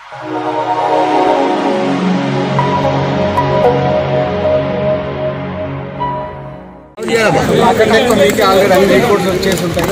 నాకంటే ఎక్కువ మీకే ఆల్రెడీ అన్ని రిపోర్ట్స్ వచ్చేసి ఉంటాయి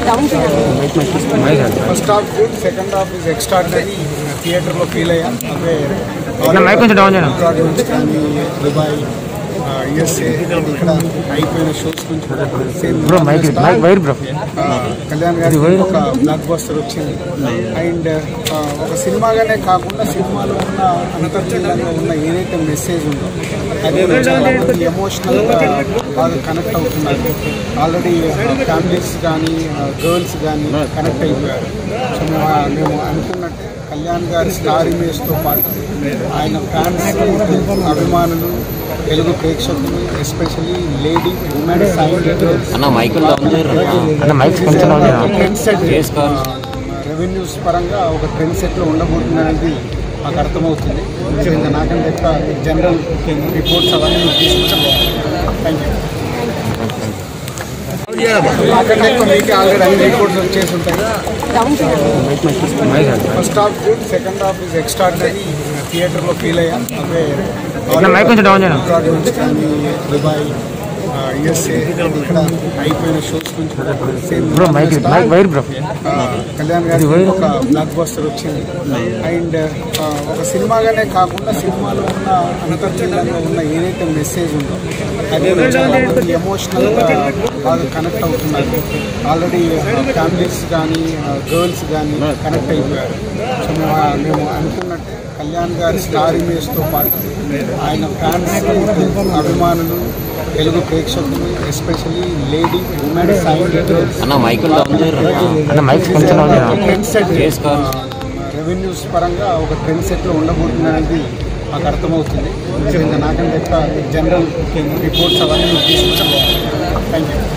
first half good second half is extraordinary థియేటర్లో ఫీల్ అయ్యా అదే మైక్ కొంచెం డౌన్ చేయనా? abroad నుంచి కానీ దుబాయ్ యుఎస్ఏ ఇక్కడ అయిపోయిన షోస్ నుంచి same bro mic mic wire bro Kalyan గారికి ఒక బ్లాక్ బస్టర్ వచ్చింది అండ్ ఒక సినిమాగానే కాకుండా సినిమాలో ఉన్న అంతర్జీవంలో ఉన్న ఏదైతే మెసేజ్ ఉందో అది కూడా చాలా మంది ఎమోషనల్ బాగా కనెక్ట్ అవుతున్నారు ఆల్రెడీ ఫ్యామిలీస్ కానీ గర్ల్స్ కానీ కనెక్ట్ అయిపోయారు సో మేము ఆ- మేము అనుకున్నట్టు కళ్యాణ్ గారి స్టార్ ఇమేజ్తో పాటు ఆయన ఫ్యాన్స్ అభిమానులు తెలుగు ప్రేక్షకులు especially lady women side girls అన్న మైకుల్ డౌన్ చేయరు అన్న మైక్ కొంచెం డౌన్ చేయనా? ట్రెండ్ సెట్ రెవెన్యూస్ పరంగా ఒక ట్రెండ్ సెట్ లో ఉండబోతుంది అనేది మాకు అర్థమవుతుంది సో ఇంకా నాకంటే ఎక్కువ జనరల్ రిపోర్ట్స్ అవన్నీ మీకు తీసుకుంటాం థ్యాంక్ యూ నాకంటే ఎక్కువ మీకే ఆల్రెడీ అన్ని రిపోర్ట్స్ వచ్చేసి ఉంటాయి first half good second half is extraordinary థియేటర్లో ఫీల్ అయ్యా అదే అన్న మైక్ కొంచెం డౌన్ చేయనా? abroad నుంచి కానీ దుబాయ్ యుఎస్ఏ ఇక్కడ అయిపోయిన షోస్ నుంచి same bro mic mic wire bro Kalyan గారికి ఒక బ్లాక్ బస్టర్ వచ్చింది అండ్ ఒక సినిమాగానే కాకుండా సినిమాలో ఉన్న అంతర్జీవంలో ఉన్న ఏదైతే మెసేజ్ ఉందో అది కూడా చాలా మంది ఎమోషనల్ బాగా కనెక్ట్ అవుతున్నారు ఆల్రెడీ ఫ్యామిలీస్ కానీ గర్ల్స్ కానీ కనెక్ట్ అయిపోయారు సో మేము ఆ- మేము అనుకున్నట్టు కళ్యాణ్ గారి స్టార్ ఇమేజ్తో పాటు ఆయన ఫ్యాన్స్ అభిమానులు తెలుగు ప్రేక్షకులు especially lady women side girls అన్న మైకుల్ డౌన్ చేయరు అన్న మైక్ కొంచెం డౌన్ చేయనా? ట్రెండ్ సెట్ రెవెన్యూస్ పరంగా ఒక ట్రెండ్ సెట్ లో ఉండబోతుంది అనేది మాకు అర్థమవుతుంది సో ఇంకా నాకంటే ఎక్కువ జనరల్ రిపోర్ట్స్ అవన్నీ మీకు తీసుకుంటాం thank you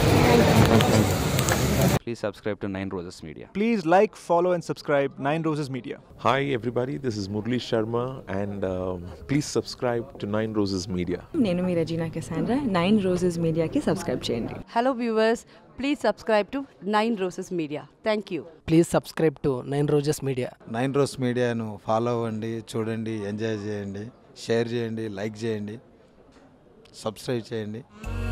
Please subscribe to Nine Roses Media. Please like, follow, and subscribe Nine Roses Media. Hi, everybody. This is Murli Sharma, and um, please subscribe to Nine Roses Media. నేను మీ Regina Cassandra nine roses మీడియాకి subscribe చేయండి Hello viewers, please subscribe to Nine Roses Media. Thank you. Please subscribe to nine roses media nine roses మీడియాను follow అవ్వండి చూడండి enjoy చేయండి share చేయండి like చేయండి సబ్స్క్రైబ్ చేయండి